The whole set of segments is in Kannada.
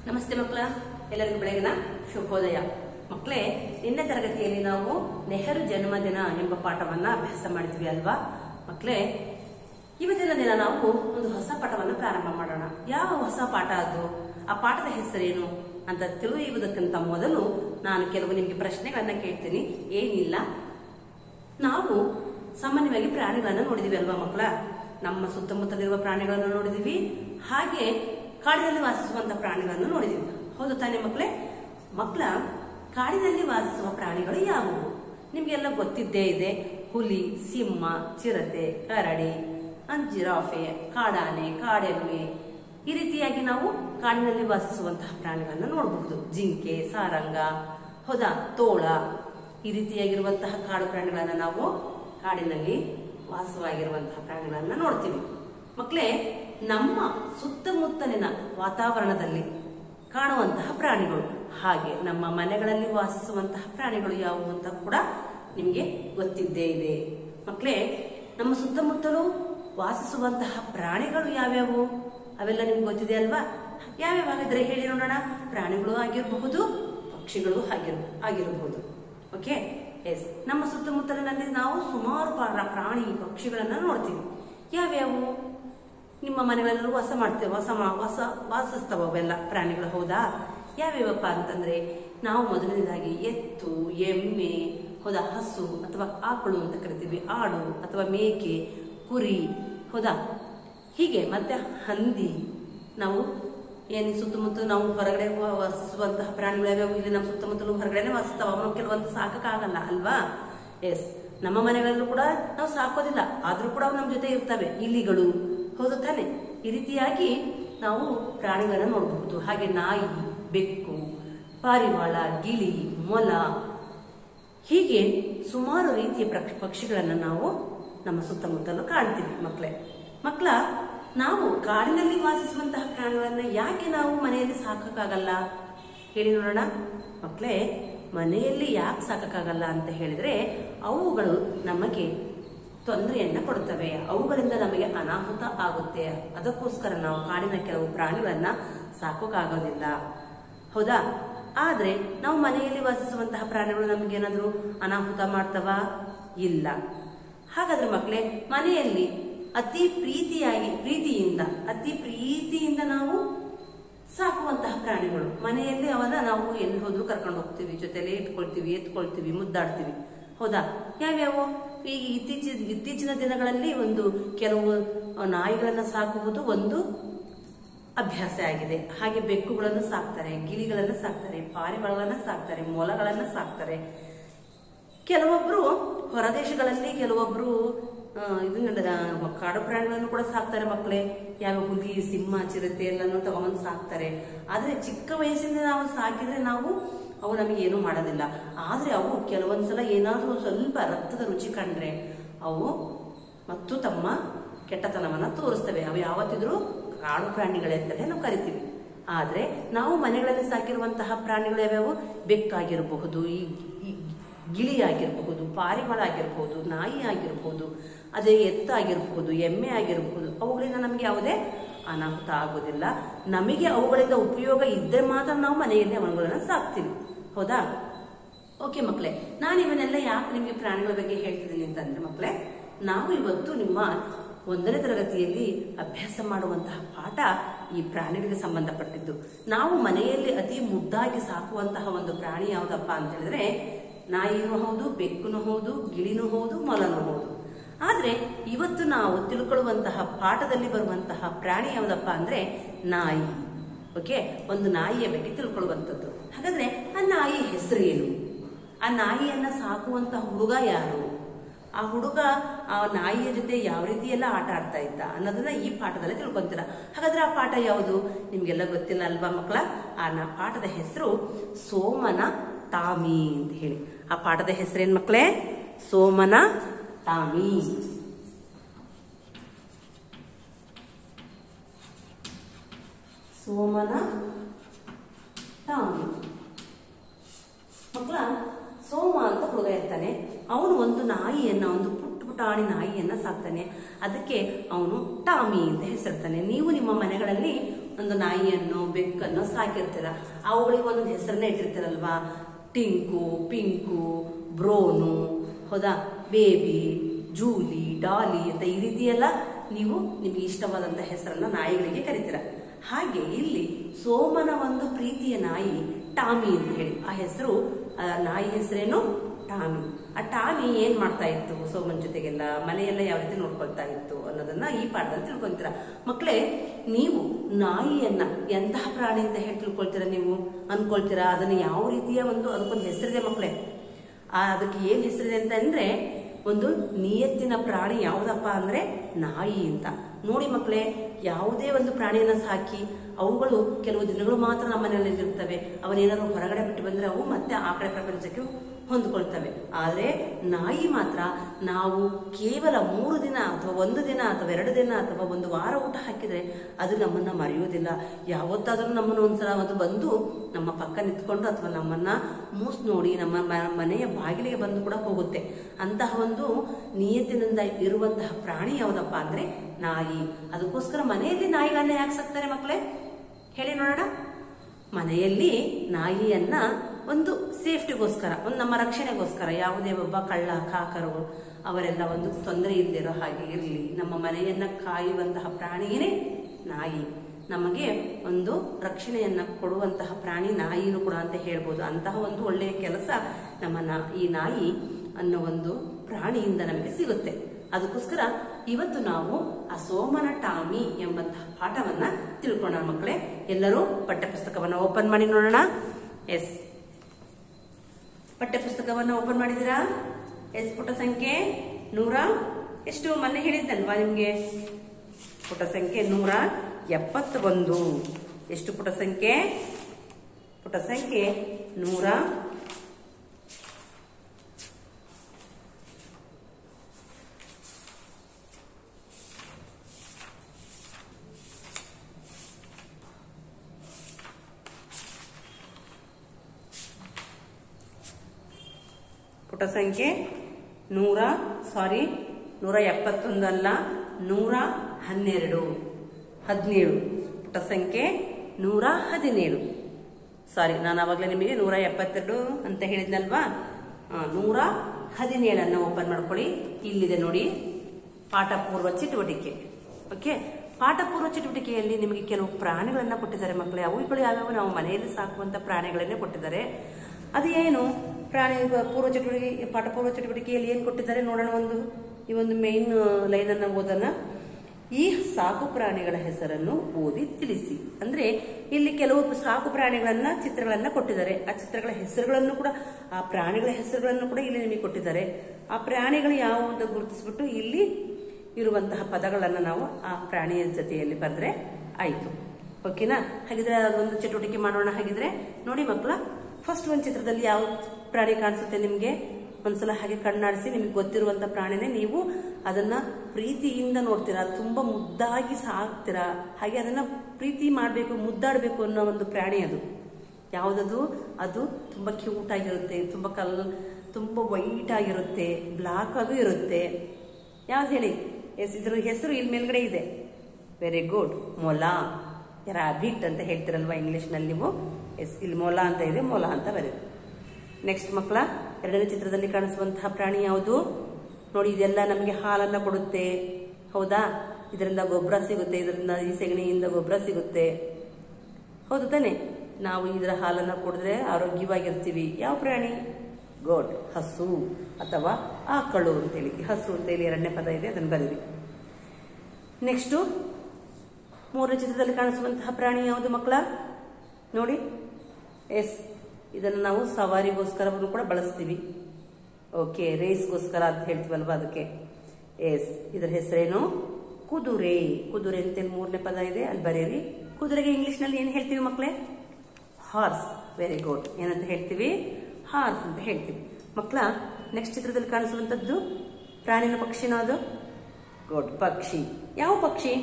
ನಮಸ್ತೆ ಮಕ್ಕಳ ಎಲ್ಲರಿಗೂ ಬೆಳಗಿನ ಶುಭೋದಯ ಮಕ್ಕಳೇ ನಿನ್ನೆ ತರಗತಿಯಲ್ಲಿ ನಾವು ನೆಹರು ಜನ್ಮದಿನ ಎಂಬ ಪಾಠವನ್ನ ಅಭ್ಯಾಸ ಮಾಡಿದ್ವಿ ಅಲ್ವಾ ಮಕ್ಕಳೇ ಇವತ್ತಿನ ದಿನ ನಾವು ಒಂದು ಹೊಸ ಪಾಠವನ್ನು ಪ್ರಾರಂಭ ಮಾಡೋಣ ಯಾವ ಹೊಸ ಪಾಠ ಅದು ಆ ಪಾಠದ ಹೆಸರೇನು ಅಂತ ತಿಳಿಯುವುದಕ್ಕಿಂತ ಮೊದಲು ನಾನು ಕೆಲವು ನಿಮಗೆ ಪ್ರಶ್ನೆಗಳನ್ನ ಕೇಳ್ತೀನಿ ಏನಿಲ್ಲ ನಾವು ಸಾಮಾನ್ಯವಾಗಿ ಪ್ರಾಣಿಗಳನ್ನ ನೋಡಿದೀವಿ ಅಲ್ವಾ ಮಕ್ಕಳ ನಮ್ಮ ಸುತ್ತಮುತ್ತಲಿರುವ ಪ್ರಾಣಿಗಳನ್ನು ನೋಡಿದೀವಿ ಹಾಗೆ ಕಾಡಿನಲ್ಲಿ ವಾಸಿಸುವಂತ ಪ್ರಾಣಿಗಳನ್ನು ನೋಡಿದೀವಿ ಹೌದು ತಾನೇ ಮಕ್ಕಳೇ ಮಕ್ಕಳ ಕಾಡಿನಲ್ಲಿ ವಾಸಿಸುವ ಪ್ರಾಣಿಗಳು ಯಾವುವು ನಿಮ್ಗೆಲ್ಲ ಗೊತ್ತಿದ್ದೇ ಇದೆ ಹುಲಿ ಸಿಂಹ ಚಿರತೆ ಕರಡಿ ಅನ್ ಜಿರಾಫೆ ಕಾಡಾನೆ ಕಾಡೆಮ್ಮೆ ಈ ರೀತಿಯಾಗಿ ನಾವು ಕಾಡಿನಲ್ಲಿ ವಾಸಿಸುವಂತಹ ಪ್ರಾಣಿಗಳನ್ನು ನೋಡಬಹುದು ಜಿಂಕೆ ಸಾರಂಗ ಹೌದಾ ತೋಳ ಈ ರೀತಿಯಾಗಿರುವಂತಹ ಕಾಡು ಪ್ರಾಣಿಗಳನ್ನ ನಾವು ಕಾಡಿನಲ್ಲಿ ವಾಸವಾಗಿರುವಂತಹ ಪ್ರಾಣಿಗಳನ್ನ ನೋಡ್ತೀವಿ ಮಕ್ಕಳೇ ನಮ್ಮ ಸುತ್ತಮುತ್ತಲಿನ ವಾತಾವರಣದಲ್ಲಿ ಕಾಣುವಂತಹ ಪ್ರಾಣಿಗಳು ಹಾಗೆ ನಮ್ಮ ಮನೆಗಳಲ್ಲಿ ವಾಸಿಸುವಂತಹ ಪ್ರಾಣಿಗಳು ಯಾವುವು ಅಂತ ಕೂಡ ನಿಮಗೆ ಗೊತ್ತಿದ್ದೇ ಇದೆ ಮಕ್ಕಳೇ ನಮ್ಮ ಸುತ್ತಮುತ್ತಲೂ ವಾಸಿಸುವಂತಹ ಪ್ರಾಣಿಗಳು ಯಾವ್ಯಾವು ಅವೆಲ್ಲ ನಿಮ್ಗೆ ಗೊತ್ತಿದೆ ಅಲ್ವಾ ಯಾವ್ಯಾವ ಹಾಗಾದ್ರೆ ಹೇಳಿ ನೋಡೋಣ ಪ್ರಾಣಿಗಳು ಆಗಿರಬಹುದು ಪಕ್ಷಿಗಳು ಆಗಿರ್ ಆಗಿರಬಹುದು ಓಕೆ ಎಸ್ ನಮ್ಮ ಸುತ್ತಮುತ್ತಲಿನಲ್ಲಿ ನಾವು ಸುಮಾರು ಪ್ರಾ- ಪ್ರಾಣಿ ಪಕ್ಷಿಗಳನ್ನ ನೋಡ್ತೀವಿ ಯಾವ್ಯಾವು ನಿಮ್ಮ ಮನೆಗಳಲ್ಲೂ ವಾಸ ಮಾಡ್ತೇವೆ ವಾಸ ಮಾ- ವಾಸ ವಾಸಿಸ್ತವ ಅವೆಲ್ಲ ಪ್ರಾಣಿಗಳು ಹೌದಾ ಯಾವ್ಯಾವಪ್ಪ ಅಂತಂದ್ರೆ ನಾವು ಮೊದಲನೇದಾಗಿ ಎತ್ತು ಎಮ್ಮೆ ಹೌದಾ ಹಸು ಅಥವಾ ಆಕಳು ಅಂತ ಕರಿತೀವಿ ಆಡು ಅಥವಾ ಮೇಕೆ ಕುರಿ ಹೌದಾ ಹೀಗೆ ಮತ್ತೆ ಹಂದಿ ನಾವು ಏನು ಸುತ್ತಮುತ್ತ ನಾವು ಹೊರಗಡೆ ವ- ವಾಸಿಸುವಂತಹ ಪ್ರಾಣಿಗಳು ಯಾವ್ಯಾವು ಇಲ್ಲಿ ನಮ್ಮ ಸುತ್ತಮುತ್ತಲು ಹೊರಗಡೆನೆ ವಾಸಿಸ್ತಾವ ಅವನು ಕೆಲವೊಂದು ಸಾಕಕ್ಕಾಗಲ್ಲ ಅಲ್ವಾ ಎಸ್ ನಮ್ಮ ಮನೆಗಳಲ್ಲೂ ಕೂಡ ನಾವು ಸಾಕೋದಿಲ್ಲ ಆದ್ರೂ ಕೂಡ ಅವು ನಮ್ಮ ಜೊತೆ ಇರ್ತವೆ ಇಲಿಗಳು ಹೌದು ತಾನೆ ಈ ರೀತಿಯಾಗಿ ನಾವು ಪ್ರಾಣಿಗಳನ್ನ ನೋಡಬಹುದು ಹಾಗೆ ನಾಯಿ ಬೆಕ್ಕು ಪಾರಿವಾಳ ಗಿಳಿ ಮೊಲ ಹೀಗೆ ಸುಮಾರು ರೀತಿಯ ಪ್ರಕ್ಷ- ಪಕ್ಷಿಗಳನ್ನ ನಾವು ನಮ್ಮ ಸುತ್ತಮುತ್ತಲು ಕಾಣ್ತೀವಿ ಮಕ್ಕಳೇ ಮಕ್ಕಳ ನಾವು ಕಾಡಿನಲ್ಲಿ ವಾಸಿಸುವಂತಹ ಪ್ರಾಣಿಗಳನ್ನ ಯಾಕೆ ನಾವು ಮನೆಯಲ್ಲಿ ಸಾಕಕ್ಕಾಗಲ್ಲ ಹೇಳಿ ನೋಡೋಣ ಮಕ್ಕಳೇ ಮನೆಯಲ್ಲಿ ಯಾಕೆ ಸಾಕಕ್ಕಾಗಲ್ಲ ಅಂತ ಹೇಳಿದ್ರೆ ಅವುಗಳು ನಮಗೆ ತೊಂದರೆಯನ್ನ ಕೊಡುತ್ತವೆ ಅವುಗಳಿಂದ ನಮಗೆ ಅನಾಹುತ ಆಗುತ್ತೆ ಅದಕ್ಕೋಸ್ಕರ ನಾವು ಕಾಡಿನ ಕೆಲವು ಪ್ರಾಣಿಗಳನ್ನ ಸಾಕೋಕ್ಕಾಗೋದಿಲ್ಲ ಹೌದಾ ಆದ್ರೆ ನಾವು ಮನೆಯಲ್ಲಿ ವಾಸಿಸುವಂತಹ ಪ್ರಾಣಿಗಳು ನಮಗೇನಾದ್ರೂ ಅನಾಹುತ ಮಾಡ್ತವ ಇಲ್ಲ ಹಾಗಾದ್ರೆ ಮಕ್ಕಳೇ ಮನೆಯಲ್ಲಿ ಅತಿ ಪ್ರೀತಿಯಾಗಿ ಪ್ರೀತಿಯಿಂದ ಅತಿ ಪ್ರೀತಿಯಿಂದ ನಾವು ಸಾಕುವಂತಹ ಪ್ರಾಣಿಗಳು ಮನೆಯಲ್ಲಿ ಅವನ್ನ ನಾವು ಎಲ್ಲಿ ಹೋದ್ರು ಕರ್ಕೊಂಡು ಹೋಗ್ತೀವಿ ಜೊತೆಲೆ ಇಟ್ಕೊಳ್ತೀವಿ ಎತ್ಕೊಳ್ತೀವಿ ಮುದ್ದಾಡ್ತೀವಿ ಹೌದಾ ಯಾವ್ಯಾವು ಈಗ ಇತ್ತೀಚಿನ ಇತ್ತೀಚಿನ ದಿನಗಳಲ್ಲಿ ಒಂದು ಕೆಲವು ನಾಯಿಗಳನ್ನ ಸಾಕುವುದು ಒಂದು ಅಭ್ಯಾಸ ಆಗಿದೆ ಹಾಗೆ ಬೆಕ್ಕುಗಳನ್ನು ಸಾಕ್ತಾರೆ ಗಿಳಿಗಳನ್ನು ಸಾಕ್ತಾರೆ ಪಾರಿವಾಳಗಳನ್ನ ಸಾಕ್ತಾರೆ ಮೊಲಗಳನ್ನ ಸಾಕ್ತಾರೆ ಕೆಲವೊಬ್ರು ಹೊರದೇಶಗಳಲ್ಲಿ ಕೆಲವೊಬ್ರು ಆ, ಇದನ್ನ ಆ, ಕಾಡು ಪ್ರಾಣಿಗಳನ್ನು ಕೂಡ ಸಾಕ್ತಾರೆ ಮಕ್ಕಳೇ ಯಾವ ಹುಲಿ ಸಿಂಹ ಚಿರತೆ ಎಲ್ಲನೂ ತಗೊಂಬಂದು ಸಾಕ್ತಾರೆ ಆದ್ರೆ ಚಿಕ್ಕ ವಯಸ್ಸಿಂದ ನಾವು ಸಾಕಿದ್ರೆ ನಾವು ಅವು ನಮಗೆ ಏನು ಮಾಡೋದಿಲ್ಲ ಆದ್ರೆ ಅವು ಕೆಲವೊಂದ್ಸಲ ಏನಾದ್ರೂ ಸ್ವಲ್ಪ ರಕ್ತದ ರುಚಿ ಕಂಡ್ರೆ ಅವು ಮತ್ತು ತಮ್ಮ ಕೆಟ್ಟತನವನ್ನ ತೋರಿಸ್ತವೆ ಅವು ಯಾವತ್ತಿದ್ರೂ ಕಾಡು ಪ್ರಾಣಿಗಳೆಂತಲೇ ನಾವು ಕರಿತೀವಿ ಆದ್ರೆ ನಾವು ಮನೆಗಳಲ್ಲಿ ಸಾಕಿರುವಂತಹ ಪ್ರಾಣಿಗಳು ಯಾವ್ಯಾವು ಬೆಕ್ಕಾಗಿರಬಹುದು ಈ ಈ ಗಿಳಿ ಆಗಿರಬಹುದು ಪಾರಿವಾಳ ಆಗಿರಬಹುದು ನಾಯಿ ಆಗಿರಬಹುದು ಅದೇ ಎತ್ತಾಗಿರಬಹುದು ಎಮ್ಮೆ ಆಗಿರಬಹುದು ಅವುಗಳಿಂದ ನಮಗೆ ಯಾವುದೇ ಅನಾಹುತ ಆಗೋದಿಲ್ಲ ನಮಗೆ ಅವುಗಳಿಂದ ಉಪಯೋಗ ಇದ್ದರೆ ಮಾತ್ರ ನಾವು ಮನೆಯಲ್ಲಿ ಅವುಗಳನ್ನ ಸಾಕ್ತೀವಿ ಹೌದಾ ಓಕೆ ಮಕ್ಕಳೇ ನಾನು ಇವನ್ನೆಲ್ಲ ಯಾಕೆ ನಿಮಗೆ ಪ್ರಾಣಿಗಳ ಬಗ್ಗೆ ಹೇಳ್ತಿದ್ದೀನಿ ಅಂತಂದ್ರೆ ಮಕ್ಕಳೇ ನಾವು ಇವತ್ತು ನಿಮ್ಮ ಒಂದನೇ ತರಗತಿಯಲ್ಲಿ ಅಭ್ಯಾಸ ಮಾಡುವಂತಹ ಪಾಠ ಈ ಪ್ರಾಣಿಗಳಿಗೆ ಸಂಬಂಧಪಟ್ಟಿದ್ದು ನಾವು ಮನೆಯಲ್ಲಿ ಅತಿ ಮುದ್ದಾಗಿ ಸಾಕುವಂತಹ ಒಂದು ಪ್ರಾಣಿ ಯಾವುದಪ್ಪ ಅಂತ ಹೇಳಿದ್ರೆ ನಾಯಿನೂ ಹೌದು ಬೆಕ್ಕುನೂ ಹೌದು ಗಿಳಿನೂ ಹೌದು ಮೊಲನೂ ಹೌದು ಆದ್ರೆ ಇವತ್ತು ನಾವು ತಿಳ್ಕೊಳ್ಳುವಂತಹ ಪಾಠದಲ್ಲಿ ಬರುವಂತಹ ಪ್ರಾಣಿ ಯಾವುದಪ್ಪ ಅಂದ್ರೆ ನಾಯಿ ಓಕೆ ಒಂದು ನಾಯಿಯ ಬಗ್ಗೆ ತಿಳ್ಕೊಳ್ಳುವಂಥದ್ದು ಹಾಗಾದ್ರೆ ಆ ನಾಯಿ ಹೆಸರು ಏನು ಆ ನಾಯಿಯನ್ನ ಸಾಕುವಂತಹ ಹುಡುಗ ಯಾರು ಆ ಹುಡುಗ ಆ ನಾಯಿಯ ಜೊತೆ ಯಾವ ರೀತಿ ಎಲ್ಲ ಆಟ ಆಡ್ತಾ ಇದ್ದ ಅನ್ನೋದನ್ನ ಈ ಪಾಠದಲ್ಲಿ ತಿಳ್ಕೊಂತೀರ ಹಾಗಾದ್ರೆ ಆ ಪಾಠ ಯಾವುದು ನಿಮ್ಗೆಲ್ಲ ಗೊತ್ತಿಲ್ಲ ಅಲ್ವಾ ಮಕ್ಕಳ ಆ ನ- ಪಾಠದ ಹೆಸರು ಸೋಮನ ತಾಮಿ ಅಂತ ಹೇಳಿ ಆ ಪಾಠದ ಹೆಸರೇನ್ ಮಕ್ಕಳೇ ಸೋಮನ ತಾಮಿ ಸೋಮನ ತಾಮಿ ಮಕ್ಕಳ ಸೋಮ ಅಂತ ಹುಡುಗ ಇರ್ತಾನೆ ಅವನು ಒಂದು ನಾಯಿಯನ್ನ ಒಂದು ಪುಟ್ಟ ಪುಟಾಣಿ ನಾಯಿಯನ್ನ ಸಾಕ್ತಾನೆ ಅದಕ್ಕೆ ಅವನು ಟಾಮಿ ಅಂತ ಹೆಸರಿಡ್ತಾನೆ ನೀವು ನಿಮ್ಮ ಮನೆಗಳಲ್ಲಿ ಒಂದು ನಾಯಿಯನ್ನು ಬೆಕ್ಕನ್ನು ಸಾಕಿರ್ತೀರ ಅವುಗಳಿಗೆ ಒಂದೊಂದು ಹೆಸರನ್ನ ಇಟ್ಟಿರ್ತೀರಲ್ವಾ ಟಿಂಕು ಪಿಂಕು ಬ್ರೋನು ಹೌದಾ ಬೇಬಿ ಜೂಲಿ ಡಾಲಿ ಅಂತ ಈ ರೀತಿ ಎಲ್ಲ ನೀವು ನಿಮಗೆ ಇಷ್ಟವಾದಂತ ಹೆಸರನ್ನ ನಾಯಿಗಳಿಗೆ ಕರಿತೀರ ಹಾಗೆ ಇಲ್ಲಿ ಸೋಮನ ಒಂದು ಪ್ರೀತಿಯ ನಾಯಿ ಟಾಮಿ ಅಂತ ಹೇಳಿ ಆ ಹೆಸರು ಆ ನಾಯಿ ಹೆಸರೇನು ಟಾಮಿ ಆ ಟಾಮಿ ಏನ್ ಮಾಡ್ತಾ ಇತ್ತು ಸೋಮನ್ ಜೊತೆಗೆಲ್ಲ ಮನೆಯೆಲ್ಲ ಯಾವ ರೀತಿ ನೋಡ್ಕೊಳ್ತಾ ಇತ್ತು ಅನ್ನೋದನ್ನ ಈ ಪಾಠದಲ್ಲಿ ತಿಳ್ಕೊಂತೀರ ಮಕ್ಕಳೇ ನೀವು ನಾಯಿಯನ್ನ ಎಂತಹ ಪ್ರಾಣಿ ಅಂತ ಹೇಳಿ ತಿಳ್ಕೊಳ್ತೀರಾ ನೀವು ಅನ್ಕೊಳ್ತೀರಾ ಅದನ್ನ ಯಾವ ರೀತಿಯ ಒಂದು ಅದಕ್ಕೊಂದು ಹೆಸರಿದೆ ಮಕ್ಕಳೇ ಆ ಅದಕ್ಕೆ ಏನ್ ಹೆಸರಿದೆ ಅಂತ ಅಂದ್ರೆ ಒಂದು ನಿಯತ್ತಿನ ಪ್ರಾಣಿ ಯಾವುದಪ್ಪ ಅಂದ್ರೆ ನಾಯಿ ಅಂತ ನೋಡಿ ಮಕ್ಕಳೇ ಯಾವುದೇ ಒಂದು ಪ್ರಾಣಿಯನ್ನ ಸಾಕಿ ಅವುಗಳು ಕೆಲವು ದಿನಗಳು ಮಾತ್ರ ನಮ್ಮ ಮನೆಯಲ್ಲಿ ಇರ್ತವೆ ಅವನೇನಾದ್ರು ಹೊರಗಡೆ ಬಿಟ್ಟು ಬಂದ್ರೆ ಅವು ಮತ್ತೆ ಆ ಕಡೆ ಪ್ರಪಂಚಕ್ಕೆ ಹೊಂದ್ಕೊಳ್ತವೆ ಆದ್ರೆ ನಾಯಿ ಮಾತ್ರ ನಾವು ಕೇವಲ ಮೂರು ದಿನ ಅಥವಾ ಒಂದು ದಿನ ಅಥವಾ ಎರಡು ದಿನ ಅಥವಾ ಒಂದು ವಾರ ಊಟ ಹಾಕಿದ್ರೆ ಅದು ನಮ್ಮನ್ನ ಮರೆಯುವುದಿಲ್ಲ ಯಾವತ್ತಾದ್ರೂ ನಮ್ಮನ್ನು ಒಂದ್ಸಲ ಅದು ಬಂದು ನಮ್ಮ ಪಕ್ಕ ನಿಂತ್ಕೊಂಡು ಅಥವಾ ನಮ್ಮನ್ನ ಮೂಸ್ ನೋಡಿ ನಮ್ಮ ಮ- ಮನೆಯ ಬಾಗಿಲಿಗೆ ಬಂದು ಕೂಡ ಹೋಗುತ್ತೆ ಅಂತಹ ಒಂದು ನಿಯತ್ತಿನಿಂದ ಇರುವಂತಹ ಪ್ರಾಣಿ ಯಾವುದಪ್ಪ ಅಂದ್ರೆ ನಾಯಿ ಅದಕ್ಕೋಸ್ಕರ ಮನೆಯಲ್ಲಿ ನಾಯಿಗಳನ್ನ ಯಾಕೆ ಸಾಕ್ತಾರೆ ಮಕ್ಕಳೇ ಹೇಳಿ ನೋಡೋಣ ಮನೆಯಲ್ಲಿ ನಾಯಿಯನ್ನ ಒಂದು ಸೇಫ್ಟಿಗೋಸ್ಕರ ಒಂದು ನಮ್ಮ ರಕ್ಷಣೆಗೋಸ್ಕರ ಯಾವುದೇ ಒಬ್ಬ ಕಳ್ಳ ಕಾಕರು ಅವರೆಲ್ಲ ಒಂದು ತೊಂದರೆ ಇಲ್ಲದಿರೋ ಹಾಗೆ ಇರಲಿ ನಮ್ಮ ಮನೆಯನ್ನ ಕಾಯುವಂತಹ ಪ್ರಾಣಿಯೇ ನಾಯಿ ನಮಗೆ ಒಂದು ರಕ್ಷಣೆಯನ್ನ ಕೊಡುವಂತಹ ಪ್ರಾಣಿ ನಾಯಿನೂ ಕೂಡ ಅಂತ ಹೇಳ್ಬೋದು ಅಂತಹ ಒಂದು ಒಳ್ಳೆಯ ಕೆಲಸ ನಮ್ಮ ನಾ- ಈ ನಾಯಿ ಅನ್ನೋ ಒಂದು ಪ್ರಾಣಿಯಿಂದ ನಮಗೆ ಸಿಗುತ್ತೆ ಅದಕ್ಕೋಸ್ಕರ ಇವತ್ತು ನಾವು ಆ ಸೋಮನ ಟಾಮಿ ಎಂಬಂತಹ ಪಾಠವನ್ನ ತಿಳ್ಕೊಳ್ಳೋಣ ಮಕ್ಕಳೇ ಎಲ್ಲರೂ ಪಠ್ಯಪುಸ್ತಕವನ್ನ ಓಪನ್ ಮಾಡಿ ನೋಡೋಣ ಎಸ್ ಪಠ್ಯಪುಸ್ತಕವನ್ನ ಓಪನ್ ಮಾಡಿದಿರಾ ಎಸ್ ಪುಟ ಸಂಖ್ಯೆ ನೂರ ಎಷ್ಟು ಮೊನ್ನೆ ಹೇಳಿದ್ದಲ್ವಾ ನಿಮ್ಗೆ ಪುಟ ಸಂಖ್ಯೆ ನೂರ ಎಪ್ಪತ್ತೊಂದು ಎಷ್ಟು ಪುಟ ಸಂಖ್ಯೆ ಪುಟ ಸಂಖ್ಯೆ ನೂರ ಪುಟ ಸಂಖ್ಯೆ ನೂರ ಸಾರಿ ನೂರ ಎಪ್ಪತ್ತೊಂದು ಅಲ್ಲ ನೂರ ಹನ್ನೆರಡು ಹದಿನೇಳು ಪುಟ ಸಂಖ್ಯೆ ನೂರ ಹದಿನೇಳು ಸಾರಿ ನಾನು ಅವಾಗಲೇ ನಿಮಗೆ ನೂರ ಎಪ್ಪತ್ತೆರಡು ಅಂತ ಹೇಳಿದ್ನಲ್ವಾ ಆ, ನೂರ ಹದಿನೇಳನ್ನ ಓಪನ್ ಮಾಡ್ಕೊಳ್ಳಿ ಇಲ್ಲಿದೆ ನೋಡಿ ಪಾಠ ಪೂರ್ವ ಚಟುವಟಿಕೆ ಓಕೆ ಪಾಠ ಪೂರ್ವ ಚಟುವಟಿಕೆಯಲ್ಲಿ ನಿಮಗೆ ಕೆಲವು ಪ್ರಾಣಿಗಳನ್ನ ಕೊಟ್ಟಿದ್ದಾರೆ ಮಕ್ಕಳೇ ಅವುಗಳು ಯಾವ್ಯಾವ ನಾವು ಮನೆಯಲ್ಲಿ ಸಾಕುವಂತ ಪ್ರಾಣಿಗಳನ್ನೇ ಕೊಟ್ಟಿದ್ದಾರೆ ಅದು ಏನು ಪ್ರಾಣಿ ಪೂರ್ವ ಚಟುವಟಿಕೆ ಪಾಠ ಪೂರ್ವ ಚಟುವಟಿಕೆಯಲ್ಲಿ ಏನು ಕೊಟ್ಟಿದ್ದಾರೆ ನೋಡೋಣ ಒಂದು ಈ ಒಂದು ಮೇನ್ ಲೈನ್ ಅನ್ನ ಓದೋಣ ಈ ಸಾಕು ಪ್ರಾಣಿಗಳ ಹೆಸರನ್ನು ಓದಿ ತಿಳಿಸಿ ಅಂದ್ರೆ ಇಲ್ಲಿ ಕೆಲವು ಸಾಕು ಪ್ರಾಣಿಗಳನ್ನ ಚಿತ್ರಗಳನ್ನ ಕೊಟ್ಟಿದ್ದಾರೆ ಆ ಚಿತ್ರಗಳ ಹೆಸರುಗಳನ್ನು ಕೂಡ ಆ ಪ್ರಾಣಿಗಳ ಹೆಸರುಗಳನ್ನು ಕೂಡ ಇಲ್ಲಿ ನಿಮಗೆ ಕೊಟ್ಟಿದ್ದಾರೆ ಆ ಪ್ರಾಣಿಗಳು ಯಾವುವು ಅಂತ ಗುರುತಿಸ್ಬಿಟ್ಟು ಇಲ್ಲಿ ಇರುವಂತಹ ಪದಗಳನ್ನ ನಾವು ಆ ಪ್ರಾಣಿಯ ಜೊತೆಯಲ್ಲಿ ಬರೆದ್ರೆ ಆಯ್ತು ಓಕೆನಾ ಹಾಗಿದ್ರೆ ಅದೊಂದು ಚಟುವಟಿಕೆ ಮಾಡೋಣ ಹಾಗಿದ್ರೆ ನೋಡಿ ಮಕ್ಕಳ ಫಸ್ಟ್ ಒಂದು ಚಿತ್ರದಲ್ಲಿ ಯಾವ ಪ್ರಾಣಿ ಕಾಣಿಸುತ್ತೆ ನಿಮ್ಗೆ ಒಂದ್ಸಲ ಹಾಗೆ ಕಣ್ಣಾಡಿಸಿ ನಿಮಗೆ ಗೊತ್ತಿರುವಂತ ಪ್ರಾಣಿನೇ ನೀವು ಅದನ್ನ ಪ್ರೀತಿಯಿಂದ ನೋಡ್ತೀರಾ ತುಂಬಾ ಮುದ್ದಾಗಿ ಸಾಕ್ತೀರಾ ಹಾಗೆ ಅದನ್ನ ಪ್ರೀತಿ ಮಾಡಬೇಕು ಮುದ್ದಾಡಬೇಕು ಅನ್ನೋ ಒಂದು ಪ್ರಾಣಿ ಅದು ಯಾವುದದು ಅದು ತುಂಬಾ ಕ್ಯೂಟ್ ಆಗಿರುತ್ತೆ ತುಂಬಾ ಕಲ್ ತುಂಬಾ ವೈಟ್ ಆಗಿರುತ್ತೆ ಬ್ಲಾಕ್ ಆಗೂ ಇರುತ್ತೆ ಯಾವ್ದು ಹೇಳಿ ಎಸ್ ಇದ್ರ ಹೆಸರು ಇಲ್ಲಿ ಮೇಲ್ಗಡೆ ಇದೆ ವೆರಿ ಗುಡ್ ಮೊಲ ರ್ಯಾಬಿಟ್ ಅಂತ ಹೇಳ್ತಿರಲ್ವಾ ಇಂಗ್ಲಿಷ್ನಲ್ಲಿ ನೀವು ಎಸ್ ಇಲ್ಲಿ ಮೊಲ ಅಂತ ಇದೆ ಮೊಲ ಅಂತ ಬರೀರಿ ನೆಕ್ಸ್ಟ್ ಮಕ್ಕಳ ಎರಡನೇ ಚಿತ್ರದಲ್ಲಿ ಕಾಣಿಸುವಂತಹ ಪ್ರಾಣಿ ಯಾವುದು ನೋಡಿ ಇದೆಲ್ಲ ನಮಗೆ ಹಾಲನ್ನ ಕೊಡುತ್ತೆ ಹೌದಾ ಇದರಿಂದ ಗೊಬ್ಬರ ಸಿಗುತ್ತೆ ಇದರಿಂದ ಈ ಸೆಗಣಿಯಿಂದ ಗೊಬ್ಬರ ಸಿಗುತ್ತೆ ಹೌದು ತಾನೆ ನಾವು ಇದರ ಹಾಲನ್ನ ಕುಡಿದ್ರೆ ಆರೋಗ್ಯವಾಗಿರ್ತೀವಿ ಯಾವ ಪ್ರಾಣಿ ಗೋಡ್ ಹಸು ಅಥವಾ ಆಕಳು ಅಂತೇಳಿ ಹಸು ಅಂತೇಳಿ ಎರಡನೇ ಪದ ಇದೆ ಅದನ್ನು ಬರೀರಿ ನೆಕ್ಸ್ಟು ಮೂರನೇ ಚಿತ್ರದಲ್ಲಿ ಕಾಣಿಸುವಂತಹ ಪ್ರಾಣಿ ಯಾವುದು ಮಕ್ಕಳ ನೋಡಿ ಎಸ್ ಇದನ್ನು ನಾವು ಸವಾರಿಗೋಸ್ಕರವನ್ನು ಕೂಡ ಬಳಸ್ತೀವಿ ಓಕೆ ರೇಸ್ಗೋಸ್ಕರ ಅಂತ ಹೇಳ್ತೀವಲ್ವಾ ಅದಕ್ಕೆ ಎಸ್ ಇದರ ಹೆಸರೇನು ಕುದುರೆ ಕುದುರೆ ಅಂತ ಮೂರನೇ ಪದ ಇದೆ ಅಲ್ಲಿ ಬರೀರಿ ಕುದುರೆಗೆ ಇಂಗ್ಲಿಷ್ನಲ್ಲಿ ಏನು ಹೇಳ್ತೀವಿ ಮಕ್ಕಳೇ ಹಾರ್ಸ್ ವೆರಿ ಗುಡ್ ಏನಂತ ಹೇಳ್ತೀವಿ ಹಾರ್ಸ್ ಅಂತ ಹೇಳ್ತೀವಿ ಮಕ್ಕಳ ನೆಕ್ಸ್ಟ್ ಚಿತ್ರದಲ್ಲಿ ಕಾಣಿಸುವಂಥದ್ದು ಪ್ರಾಣಿನ ಪಕ್ಷಿನೋ ಅದು ಗುಡ್ ಪಕ್ಷಿ ಯಾವ ಪಕ್ಷಿ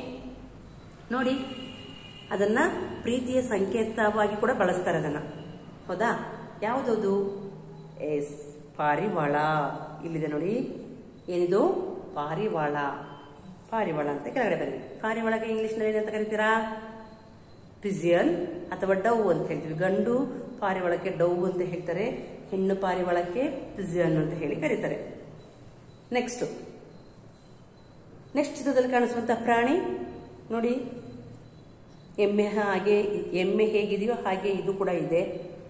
ನೋಡಿ ಅದನ್ನ ಪ್ರೀತಿಯ ಸಂಕೇತವಾಗಿ ಕೂಡ ಬಳಸ್ತಾರೆ ಅದನ್ನ ಹೌದಾ ಯಾವುದದು ಎಸ್ ಪಾರಿವಾಳ ಇಲ್ಲಿದೆ ನೋಡಿ ಏನಿದು ಪಾರಿವಾಳ ಪಾರಿವಾಳ ಅಂತ ಕೆಳಗಡೆ ಬರೀ ಪಾರಿವಾಳಗೆ ಇಂಗ್ಲಿಷ್ನಲ್ಲಿ ಏನಂತ ಕರಿತೀರಾ ಪಿಜಿಯನ್ ಅಥವಾ ಡವ್ ಅಂತ ಹೇಳ್ತೀವಿ ಗಂಡು ಪಾರಿವಾಳಕ್ಕೆ ಡವ್ ಅಂತ ಹೇಳ್ತಾರೆ ಹೆಣ್ಣು ಪಾರಿವಾಳಕ್ಕೆ ಪಿಜಿಯನ್ ಅಂತ ಹೇಳಿ ಕರೀತಾರೆ ನೆಕ್ಸ್ಟ್ ನೆಕ್ಸ್ಟ್ ಚಿತ್ರದಲ್ಲಿ ಕಾಣಿಸುವಂತಹ ಪ್ರಾಣಿ ನೋಡಿ ಎಮ್ಮೆ ಹಾಗೆ ಎಮ್ಮೆ ಹೇಗಿದೆಯೋ ಹಾಗೆ ಇದು ಕೂಡ ಇದೆ